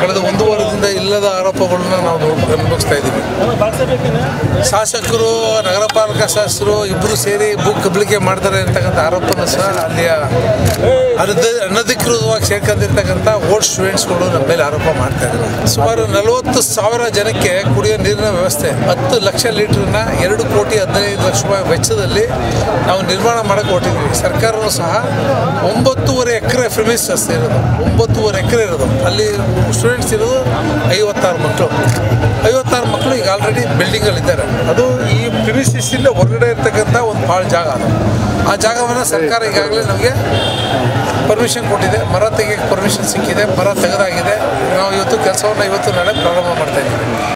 ಕಳೆದ ಒಂದೂವರೆದಿಂದ ಇಲ್ಲದ ಆರೋಪಗಳನ್ನ ನಾವು ನೋಡ್- ಅನುಭವಿಸ್ತಾ ಇದ್ದೀವಿ ಶಾಸಕರು ನಗರ ಪಾಲಿಕೆ ಶಾಸಕರು ಇಬ್ಬರು ಸೇರಿ ಭೂ ಕಬಳಿಕೆ ಮಾಡ್ತಾರೆ ಅಂತಕ್ಕಂಥ ಆರೋಪನ ಸಹ ಅಲ್ಲಿಯ ಅನಧ ಅನಧಿಕೃತವಾಗಿ ಸೇರ್ಕೊಂಡಿರ್ತಕ್ಕಂಥ ಓಲ್ಡ್ ಸ್ಟೂಡೆಂಟ್ಸ್ಗಳು ನಮ್ಮ ಮೇಲೆ ಆರೋಪ ಮಾಡ್ತಾ ಇದ್ದಾರೆ ಸುಮಾರು ನಲವತ್ತು ಸಾವಿರ ಜನಕ್ಕೆ ಕುಡಿಯೋ ನೀರಿನ ವ್ಯವಸ್ಥೆ ಹತ್ತು ಲಕ್ಷ ಲೀಟರ್ನ ಎರಡು ಕೋಟಿ ಹದಿನೈದು ಲಕ್ಷ ರೂಪಾಯಿ ವೆಚ್ಚದಲ್ಲಿ ನಾವು ನಿರ್ಮಾಣ ಮಾಡಕ್ಕೆ ಹೊಟ್ಟಿದ್ದೀವಿ ಸರ್ಕಾರವೂ ಸಹ ಒಂಬತ್ತೂವರೆ ಎಕರೆ ಫ್ರಿಮಿಸಸ್ ಇರೋದು ಒಂಬತ್ತೂವರೆ ಎಕರೆ ಇರೋದು ಅಲ್ಲಿ ಸ್ಟೂಡೆಂಟ್ಸ್ ಇರೋದು ಐವತ್ತಾರು ಮಕ್ಕಳು ಐವತ್ತಾರು ಮಕ್ಕಳು ಈಗ ಆಲ್ರೆಡಿ ಬಿಲ್ಡಿಂಗಲ್ಲಿದ್ದಾರೆ ಅದು ಈ ಪ್ರಿಮಿಸಿಸಿಂದ ಹೊರಗಡೆ ಇರ್ತಕ್ಕಂಥ ಒಂದು ಭಾಳ ಜಾಗ ಅದು ಆ ಜಾಗವನ್ನು ಸರ್ಕಾರ ಈಗಾಗಲೇ ನಮಗೆ ಪರ್ಮಿಷನ್ ಕೊಟ್ಟಿದೆ ಮರ ತೆಗಿಯೋಕ್ಕೆ ಪರ್ಮಿಷನ್ ಸಿಕ್ಕಿದೆ ಮರ ತೆಗೆದಾಗಿದೆ ನಾವು ಇವತ್ತು ಕೆಲಸವನ್ನು ಇವತ್ತು ನಾಳೆ ಪ್ರಾರಂಭ ಮಾಡ್ತಾ ಇದ್ದೀವಿ